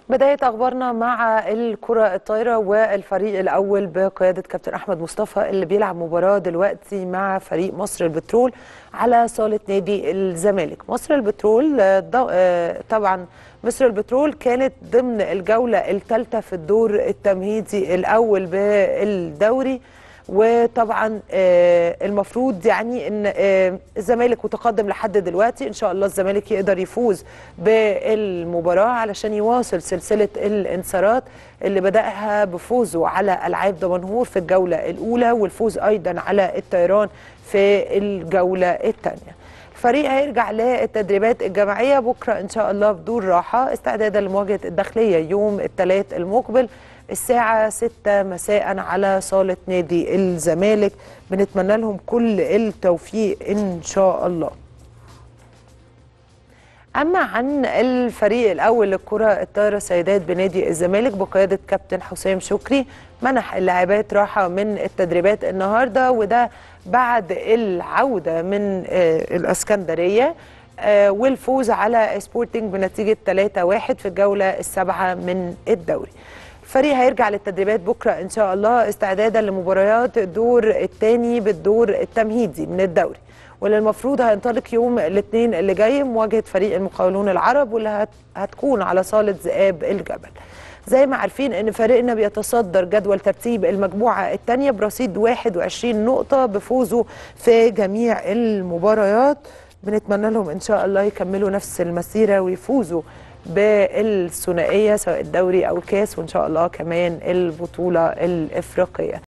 بداية أخبارنا مع الكرة الطايرة والفريق الأول بقيادة كابتن أحمد مصطفى اللي بيلعب مباراة دلوقتي مع فريق مصر البترول على صالة نادي الزمالك مصر البترول آه، ض- آه، طبعا مصر البترول كانت ضمن الجولة الثالثة في الدور التمهيدي الأول بالدوري وطبعا آه، المفروض يعني ان آه، الزمالك متقدم لحد دلوقتي ان شاء الله الزمالك يقدر يفوز بالمباراه علشان يواصل سلسله الانتصارات اللي بداها بفوزه على العاب دمنهور في الجوله الاولى والفوز ايضا على الطيران في الجوله الثانيه الفريق هيرجع للتدريبات الجماعيه بكره ان شاء الله بدون راحه استعدادا لمواجهه الداخليه يوم الثلاث المقبل الساعة 6 مساء على صالة نادي الزمالك بنتمنى لهم كل التوفيق إن شاء الله أما عن الفريق الأول للكرة الطايرة سيدات بنادي الزمالك بقيادة كابتن حسام شكري منح اللاعبات راحة من التدريبات النهاردة وده بعد العودة من آه، الإسكندرية آه، والفوز على سبورتنج بنتيجة 3-1 في الجولة السابعة من الدوري الفريق هيرجع للتدريبات بكرة إن شاء الله استعدادا لمباريات الدور الثاني بالدور التمهيدي من الدوري واللي المفروض هينطلق يوم الاثنين اللي جاي مواجهة فريق المقاولون العرب واللي هت- هتكون على صالة ذئاب الجبل زي ما عارفين ان فريقنا بيتصدر جدول ترتيب المجموعة الثانية برصيد 21 نقطة بفوزه في جميع المباريات بنتمنى لهم ان شاء الله يكملوا نفس المسيرة ويفوزوا بالثنائية سواء الدوري او الكاس وان شاء الله كمان البطولة الافريقية